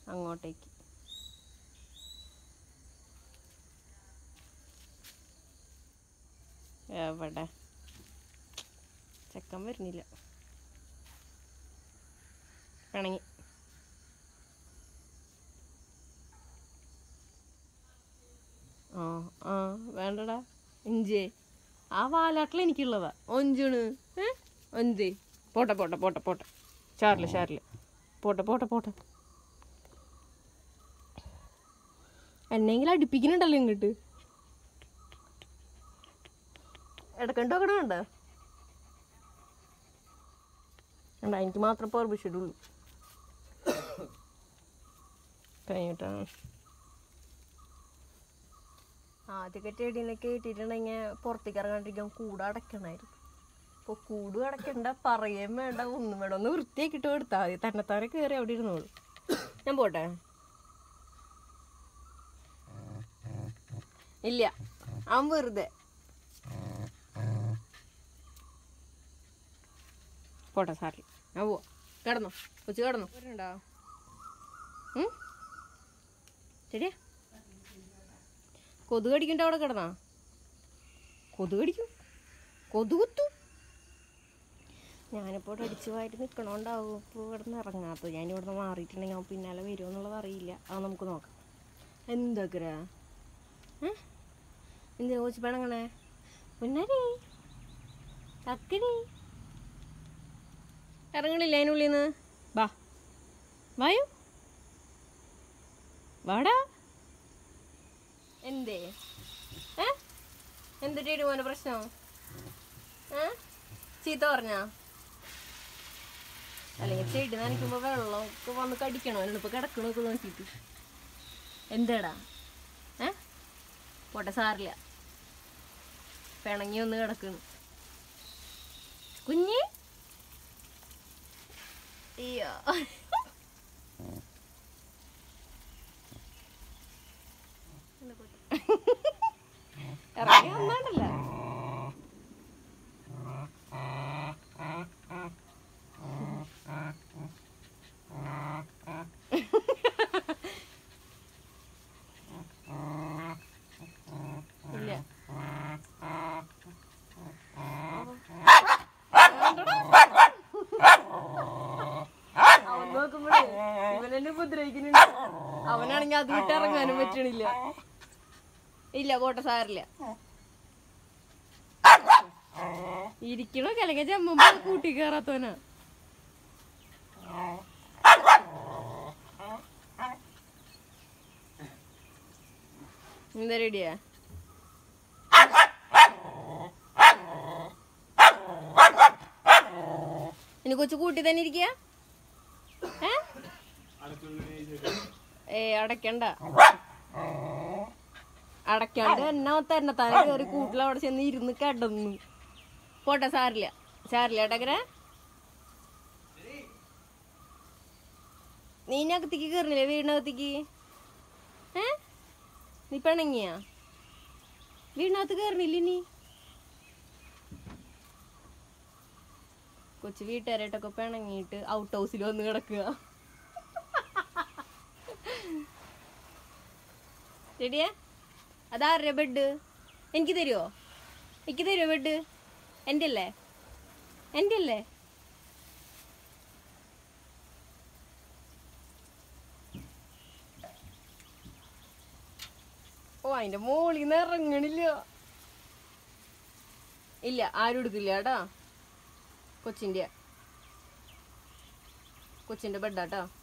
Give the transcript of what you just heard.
അങ്ങോട്ടേക്ക് എവിടെ ചെക്കൻ വരുന്നില്ല പിണങ്ങി ആ ആ വേണ്ടടാ ഇഞ്ചേ ആ വാലാട്ടിൽ എനിക്കുള്ളതാ ഒഞ്ചുണ് ഏ ഒഞ്ചേ പോട്ടെ പോട്ടെ പോട്ടെ പോട്ടെ ഷാറില് ഷാറില് പോട്ടെ പോട്ടെ പോട്ടെ എന്നെങ്കിലും അടുപ്പിക്കുന്നുണ്ടല്ലോ ഇങ്ങോട്ട് ഇടക്കണ്ടോ കട കണ്ട കണ്ട എനിക്ക് മാത്രം പെർമിഷനുള്ളൂ കഴിഞ്ഞിട്ടാണ് ആദ്യമൊക്കെ ചെടീനൊക്കെ ഇട്ടിട്ടുണ്ടെങ്കിൽ പുറത്തേക്ക് ഇറങ്ങാണ്ടിരിക്കാൻ കൂട് അടയ്ക്കണമായിരുന്നു അപ്പോൾ കൂട് അടയ്ക്കണ്ട പറയുകയും വേണ്ട ഒന്നും വേണ്ട ഒന്ന് വൃത്തിയാക്കിയിട്ട് കൊടുത്താൽ മതി തന്നെത്താനെ കയറി അവിടെ ഇരുന്നോളൂ ഞാൻ പോട്ടെ ഇല്ല അവൻ വെറുതെ പോട്ടെ സാറിൽ ഞാൻ പോവാ കിടന്നോ കൊച്ചു കിടന്നോ വരുന്നുണ്ടോ ഉം? ശരിയാ കൊതുക് കടിക്കണ്ട അവിടെ കിടന്നാ കൊതുക് കടിക്കും കൊതു കുത്തു ഞാനിപ്പോൾ ഇവിടെ അടിച്ചു വായിട്ട് നിൽക്കണോണ്ടാവും ഇപ്പോൾ ഇവിടെ നിന്ന് ഇറങ്ങാത്തത് ഞാൻ ഇവിടെ നിന്ന് മാറിയിട്ടുണ്ടെങ്കിൽ അവൻ പിന്നാലെ വരുമോ എന്നുള്ളത് അറിയില്ല അത് നമുക്ക് നോക്കാം എന്തൊക്കെ എന്തിനാ കോച്ച് പിണങ്ങണേ പിന്നേ തക്കിനി ഇറങ്ങണില്ല അതിനുള്ളിൽ നിന്ന് വാ വായു വാടാ എന്തേ ഏ എന്തിട്ട് മോനെ പ്രശ്നം ഏ ചീത്ത പറഞ്ഞാ അല്ലെങ്കിൽ ചെടി നനയ്ക്കുമ്പോ വെള്ളം ഒക്കെ വന്ന് കടിക്കണോ ഇപ്പൊ കിടക്കണൊക്കെ നോക്കിയിട്ട് എന്താടാ ഏ പോട്ടെ സാറില്ല പിണങ്ങി ഒന്ന് കിടക്കണ് കുഞ്ഞ് അയ്യോ ഇറങ്ങി വന്നാണ്ടല്ലോ ഇല്ല അവൻ നോക്കുമ്പോഴേ ഇവനെന്നെ ഉപദ്രവിക്കുന്നുണ്ട് അവനാണെങ്കിൽ അത് വിട്ട് ഇറങ്ങാനും പറ്റണില്ല ഇല്ല പോട്ടെ സാറില്ല ഇരിക്കണോ കലങ്ങ ചമ്മുമ്പോ കൂട്ടി കയറാത്തവനാ എന്താ റെഡിയാ ഇനി കൊച്ചു കൂട്ടി തന്നെ ഇരിക്കുക ഏ അടയ്ക്കണ്ട അടയ്ക്കാണ്ട് എന്നാ തന്നെ തന്നെ കയറി കൂട്ടിൽ അവിടെ ചെന്ന് ഇരുന്ന് കിടന്നു പോട്ടെ സാരില്ല സാരില്ല ഏട്ടക്കര നീ ഇനി അകത്തേക്ക് കയറുന്നില്ലേ വീടിനകത്തേക്ക് ഏ നീ പിണങ്ങിയാ വീടിനകത്ത് കയറണില്ല ഇനി കൊച്ചു വീട്ടുകാരായിട്ടൊക്കെ പിണങ്ങിയിട്ട് ഔട്ട് ഹൗസിൽ വന്ന് കിടക്കുക ശരിയാ അതാരുടെ ബെഡ് എനിക്ക് തരുമോ എനിക്ക് തരുമോ ബെഡ് എൻ്റെ അല്ലേ എൻ്റെ അല്ലേ ഓ അതിന്റെ മോളിൽ നിന്ന് ഇറങ്ങണില്ല ഇല്ല ആരും എടുക്കില്ല കേട്ടാ കൊച്ചിൻ്റെ കൊച്ചിൻ്റെ ബെഡാട്ടോ